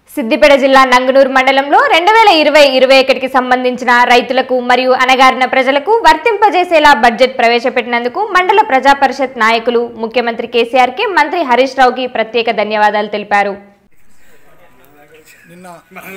సిద్దిపేట జిల్లా నంగునూరు మండలంలో రెండు వేల ఇరవై ఇరవై ఒకటికి సంబంధించిన రైతులకు మరియు అణగారిన ప్రజలకు వర్తింపజేసేలా బడ్జెట్ ప్రవేశపెట్టినందుకు మండల ప్రజా పరిషత్ నాయకులు ముఖ్యమంత్రి కేసీఆర్కి మంత్రి హరీష్ రావుకి ప్రత్యేక ధన్యవాదాలు తెలిపారు నిన్న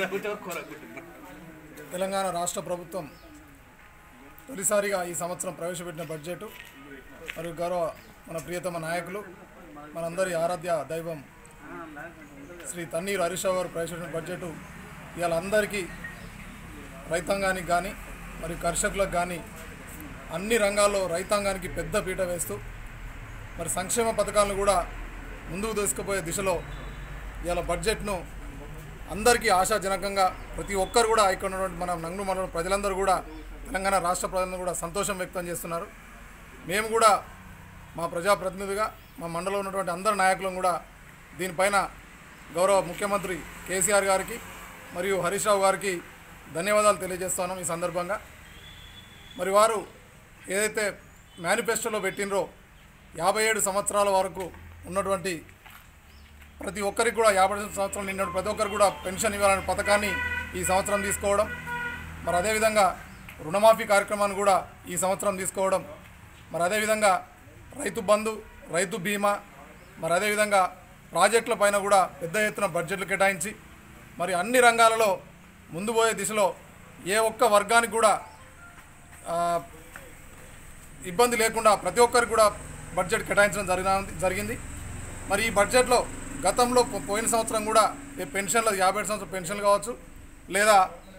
తెలంగాణ రాష్ట్ర ప్రభుత్వం తొలిసారిగా ఈ సంవత్సరం ప్రవేశపెట్టిన బడ్జెట్ మరియు గౌరవ మన ప్రియతమ నాయకులు మనందరి ఆరాధ్య దైవం శ్రీ తన్నీరు హరీష్ రావు గారు ప్రవేశపెట్టిన బడ్జెట్ ఇవాళ అందరికీ రైతాంగానికి కానీ మరియు కర్షకులకు కానీ అన్ని రంగాల్లో రైతాంగానికి పెద్ద పీట వేస్తూ మరి సంక్షేమ పథకాలను కూడా ముందుకు తీసుకుపోయే దిశలో ఇవాళ బడ్జెట్ను అందరికీ ఆశాజనకంగా ప్రతి ఒక్కరు కూడా ఇక్కడ ఉన్నటువంటి మన నంగు మండలం ప్రజలందరూ కూడా తెలంగాణ రాష్ట్ర ప్రజలందరూ కూడా సంతోషం వ్యక్తం చేస్తున్నారు మేము కూడా మా ప్రజాప్రతినిధిగా మా మండలంలో ఉన్నటువంటి అందరి నాయకులను కూడా దీనిపైన గౌరవ ముఖ్యమంత్రి కేసీఆర్ గారికి మరియు హరీష్ రావు గారికి ధన్యవాదాలు తెలియజేస్తున్నాం ఈ సందర్భంగా మరి వారు ఏదైతే మేనిఫెస్టోలో పెట్టినరో యాభై ఏడు సంవత్సరాల వరకు ఉన్నటువంటి ప్రతి ఒక్కరికి కూడా యాభై సంవత్సరం నిన్న ప్రతి ఒక్కరికి కూడా పెన్షన్ ఇవ్వాలనే పథకాన్ని ఈ సంవత్సరం తీసుకోవడం మరి అదేవిధంగా రుణమాఫీ కార్యక్రమాన్ని కూడా ఈ సంవత్సరం తీసుకోవడం మరి అదేవిధంగా రైతు బంధు రైతు బీమా మరి అదేవిధంగా ప్రాజెక్టుల పైన కూడా పెద్ద ఎత్తున బడ్జెట్లు కేటాయించి మరి అన్ని రంగాలలో ముందు పోయే దిశలో ఏ ఒక్క వర్గానికి కూడా ఆ, ఇబ్బంది లేకుండా ప్రతి ఒక్కరికి కూడా బడ్జెట్ కేటాయించడం జరిగిన జరిగింది మరి ఈ బడ్జెట్లో గతంలో పో- పోయిన సంవత్సరం కూడా ఈ పెన్షన్లు యాభై ఏడు సంవత్సరం పెన్షన్లు కావచ్చు లేదా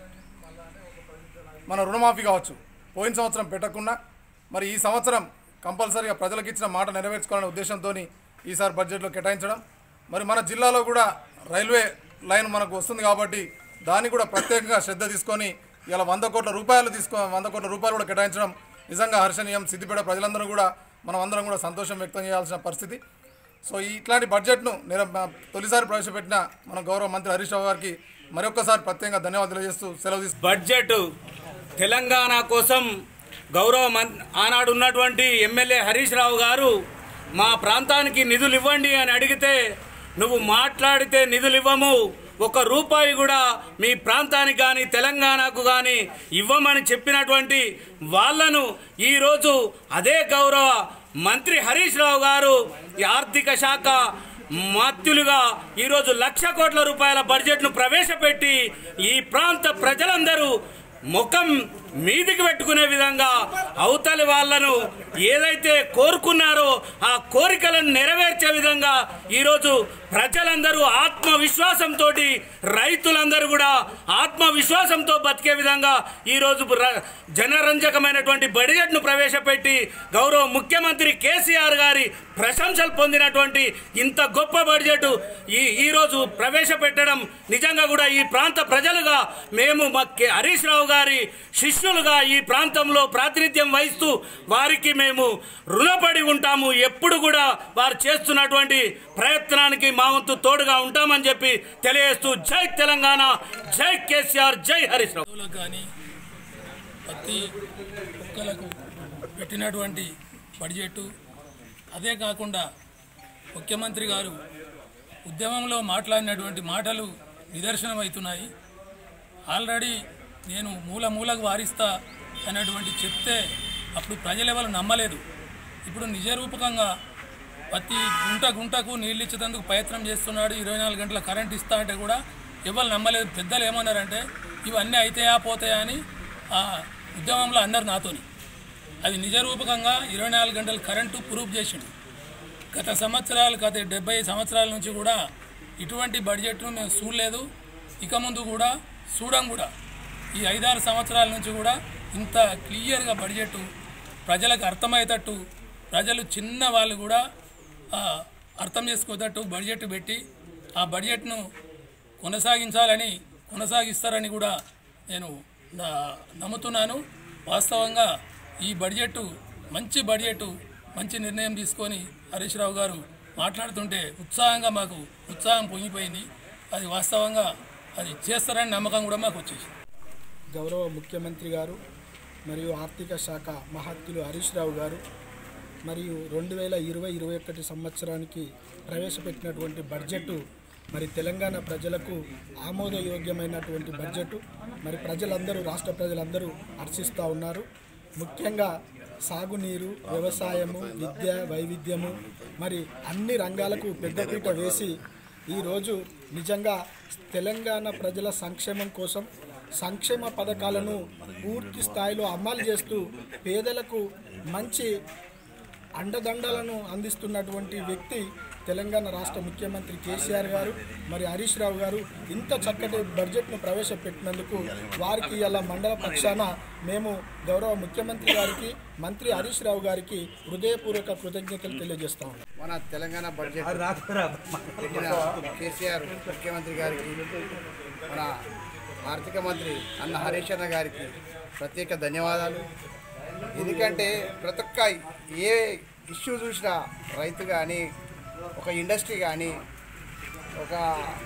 మన రుణమాఫీ కావచ్చు పోయిన సంవత్సరం పెట్టకుండా మరి ఈ సంవత్సరం కంపల్సరీగా ప్రజలకు ఇచ్చిన మాట నెరవేర్చుకోవాలనే ఉద్దేశంతో ఈసారి బడ్జెట్లో కేటాయించడం మరి మన జిల్లాలో కూడా రైల్వే లైన్ మనకు వస్తుంది కాబట్టి దాన్ని కూడా ప్రత్యేకంగా శ్రద్ధ తీసుకొని ఇలా వంద కోట్ల రూపాయలు తీసుకో వంద కోట్ల రూపాయలు కూడా కేటాయించడం నిజంగా హర్షణీయం సిద్దిపేట ప్రజలందరూ కూడా మనం అందరం కూడా సంతోషం వ్యక్తం చేయాల్సిన పరిస్థితి సో ఈ ఇట్లాంటి బడ్జెట్ను నిర తొలిసారి ప్రవేశపెట్టిన మన గౌరవ మంత్రి హరీష్ రావు గారికి మరొకసారి ప్రత్యేకంగా ధన్యవాదాలు తెలియజేస్తూ సెలవు తీసుకుంటున్నాను. బడ్జెట్ తెలంగాణ కోసం గౌరవ మం- ఆనాడు ఉన్నటువంటి ఎమ్మెల్యే హరీష్ రావు గారు మా ప్రాంతానికి నిధులు ఇవ్వండి అని అడిగితే నువ్వు మాట్లాడితే నిధులు ఇవ్వము ఒక రూపాయి కూడా మీ ప్రాంతానికి కానీ తెలంగాణకు కానీ ఇవ్వమని చెప్పినటువంటి వాళ్ళను ఈరోజు అదే గౌరవ మంత్రి హరీష్ రావు గారు ఈ ఆర్థిక శాఖ మాత్యులుగా ఈరోజు లక్ష కోట్ల రూపాయల బడ్జెట్ను ప్రవేశపెట్టి ఈ ప్రాంత ప్రజలందరూ ముఖం మీదికి పెట్టుకునే విధంగా అవతలి వాళ్ళను ఏదైతే కోరుకున్నారో ఆ కోరికలను నెరవేర్చే విధంగా ఈరోజు ప్రజలందరూ ఆత్మవిశ్వాసంతో రైతులందరూ కూడా ఆత్మవిశ్వాసంతో బతికే విధంగా ఈరోజు ర- జనరంజకమైనటువంటి బడ్జెట్ను ప్రవేశపెట్టి గౌరవ ముఖ్యమంత్రి కేసీఆర్ గారి ప్రశంసలు పొందినటువంటి ఇంత గొప్ప బడ్జెట్ ఈ ఈరోజు ప్రవేశపెట్టడం నిజంగా కూడా ఈ ప్రాంత ప్రజలుగా మేము మా కె- హరీష్ రావు గారి శిష్యులుగా ఈ ప్రాంతంలో ప్రాతినిధ్యం వహిస్తూ వారికి మేము రుణపడి ఉంటాము ఎప్పుడు కూడా వారు చేస్తున్నటువంటి ప్రయత్నానికి మా వంతు తోడుగా ఉంటామని చెప్పి తెలియజేస్తూ జై తెలంగాణ జై కేసీఆర్ జై హరీష్ రావు రైతులకు కానీ ప్రతి ఒక్కలకు పెట్టినటువంటి బడ్జెట్ అదే కాకుండా ముఖ్యమంత్రి గారు ఉద్యమంలో మాట్లాడినటువంటి మాటలు నిదర్శనమవుతున్నాయి ఆల్రెడీ నేను మూల మూలకు వారిస్తా అన్నటువంటి చెప్తే అప్పుడు ప్రజలెవరు నమ్మలేదు ఇప్పుడు నిజరూపకంగా ప్రతి గుంట గుంటకు నీళ్ళు ఇచ్చేందుకు ప్రయత్నం చేస్తున్నాడు ఇరవై నాలుగు గంటల కరెంట్ ఇస్తా అంటే కూడా ఎవరు నమ్మలేదు పెద్దలు ఏమన్నారంటే ఇవన్నీ అయితాయా పోతాయా అని ఆ ఉద్యమంలో అన్నారు నాతోని అది నిజరూపకంగా ఇరవై నాలుగు గంటల కరెంటు ప్రూఫ్ చేసిండు గత సంవత్సరాలు గత డెబ్బై సంవత్సరాల నుంచి కూడా ఇటువంటి బడ్జెట్ను మేము చూడలేదు ఇక ముందు కూడా చూడం కూడా ఈ ఐదారు సంవత్సరాల నుంచి కూడా ఇంత క్లియర్గా బడ్జెట్ ప్రజలకు అర్థమయ్యేటట్టు ప్రజలు చిన్న వాళ్ళు కూడా ఆ, అర్థం చేసుకోతట్టు బడ్జెట్ పెట్టి ఆ బడ్జెట్ను కొనసాగించాలని కొనసాగిస్తారని కూడా నేను నా- నమ్ముతున్నాను వాస్తవంగా ఈ బడ్జెట్ మంచి బడ్జెట్ మంచి నిర్ణయం తీసుకొని హరీష్ రావు గారు మాట్లాడుతుంటే ఉత్సాహంగా మాకు ఉత్సాహం పొంగిపోయింది అది వాస్తవంగా అది చేస్తారని నమ్మకం కూడా మాకు వచ్చేసింది గౌరవ ముఖ్యమంత్రి గారు మరియు ఆర్థిక శాఖ మహత్తులు హరీష్ రావు గారు మరియు రెండు వేల ఇరవై ఇరవై ఒకటి సంవత్సరానికి ప్రవేశపెట్టినటువంటి బడ్జెట్ మరి తెలంగాణ ప్రజలకు ఆమోదయోగ్యమైనటువంటి బడ్జెట్ మరి ప్రజలందరూ రాష్ట్ర ప్రజలందరూ హర్షిస్తూ ఉన్నారు ముఖ్యంగా సాగునీరు వ్యవసాయము విద్య వైవిధ్యము మరి అన్ని రంగాలకు పెద్దపీట వేసి ఈరోజు నిజంగా తెలంగాణ ప్రజల సంక్షేమం కోసం సంక్షేమ పథకాలను పూర్తి స్థాయిలో అమలు చేస్తూ పేదలకు మంచి అండదండలను అందిస్తున్నటువంటి వ్యక్తి తెలంగాణ రాష్ట్ర ముఖ్యమంత్రి కేసీఆర్ గారు మరి హరీష్ రావు గారు ఇంత చక్కటి బడ్జెట్ను ప్రవేశపెట్టినందుకు వారికి ఇలా మండల పక్షాన మేము గౌరవ ముఖ్యమంత్రి గారికి మంత్రి హరీష్ రావు గారికి హృదయపూర్వక కృతజ్ఞతలు తెలియజేస్తా ఉన్నాం మన తెలంగాణ బడ్జెట్ పెట్టిన కేసీఆర్ ముఖ్యమంత్రి గారికి మన ఆర్థిక మంత్రి అన్న హరీష్ అన్న గారికి ప్రత్యేక ధన్యవాదాలు ఎందుకంటే ప్రతి ఒక్క ఏ ఇష్యూ చూసినా రైతు కానీ ఒక ఇండస్ట్రీ కానీ ఒక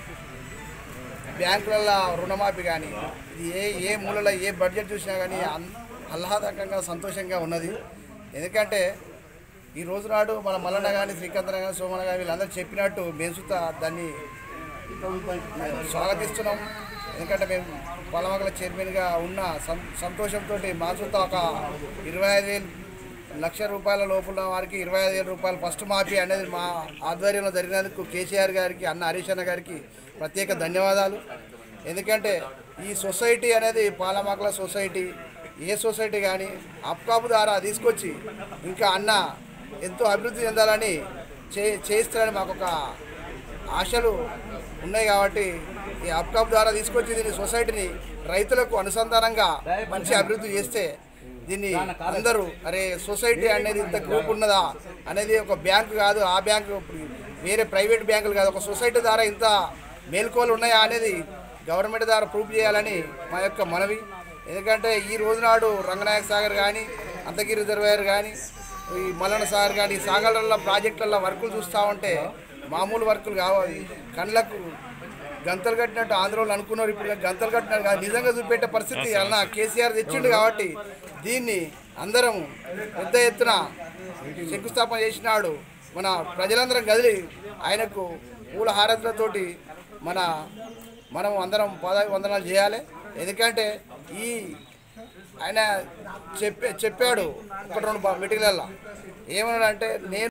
బ్యాంకులలో రుణమాఫీ కానీ ఇది ఏ ఏ మూలలో ఏ బడ్జెట్ చూసినా కానీ అన్- ఆహ్లాదకంగా సంతోషంగా ఉన్నది ఎందుకంటే ఈ రోజు నాడు మన మల్లన్న కానీ శ్రీకాంతన కానీ సోమన కానీ వీళ్ళందరూ చెప్పినట్టు మేము సుత దాన్ని స్వాగతిస్తున్నాం ఎందుకంటే మేము పొలమగల చైర్మన్గా ఉన్న సం సంతోషంతో మా సుత ఒక ఇరవై ఐదు వేలు లక్ష రూపాయల లోపల వారికి ఇరవై ఐదు వేల రూపాయలు ఫస్ట్ మాఫీ అనేది మా ఆధ్వర్యంలో జరిగినందుకు కేసీఆర్ గారికి అన్న హరీష్ అన్న గారికి ప్రత్యేక ధన్యవాదాలు ఎందుకంటే ఈ సొసైటీ అనేది పాలమాకల సొసైటీ ఏ సొసైటీ కానీ అప్కాపు ద్వారా తీసుకొచ్చి ఇంకా అన్న ఎంతో అభివృద్ధి చెందాలని చే చేయిస్తారని మాకు ఒక ఆశలు ఉన్నాయి కాబట్టి ఈ అప్కాప్ ద్వారా తీసుకొచ్చి దీన్ని సొసైటీని రైతులకు అనుసంధానంగా మంచి అభివృద్ధి చేస్తే దీన్ని అందరూ అరే సొసైటీ అనేది ఇంత గ్రూప్ ఉన్నదా అనేది ఒక బ్యాంకు కాదు ఆ బ్యాంకు వేరే ప్రైవేట్ బ్యాంకులు కాదు ఒక సొసైటీ ద్వారా ఇంత మేల్కోలు ఉన్నాయా అనేది గవర్నమెంట్ ద్వారా ప్రూఫ్ చేయాలని మా యొక్క మనవి ఎందుకంటే ఈ రోజు నాడు రంగనాయక సాగర్ కానీ అంతగిరి రిజర్వాయర్ కానీ ఈ మల్లన సాగర్ కానీ ఈ సాగర్ల ప్రాజెక్టులలో వర్కులు చూస్తూ ఉంటే మామూలు వర్కులు కావాలి కళ్ళకు గంతలు కట్టినట్టు ఆంధ్రోళ్ళు అనుకున్నారు ఇప్పుడు గంతలు కట్టినట్టు కాదు నిజంగా చూపెట్టే పరిస్థితి అలా కేసీఆర్ తెచ్చిండు కాబట్టి దీన్ని అందరం పెద్ద ఎత్తున శంకుస్థాపన చేసినాడు మన ప్రజలందరం కదిలి ఆయనకు పూల హారతులతోటి మన మనం అందరం పద వందనాలు చేయాలి ఎందుకంటే ఈ ఆయన చెప్పే చెప్పాడు ఒక రెండు మీటింగ్లల్లో ఏమన్నాడంటే నేను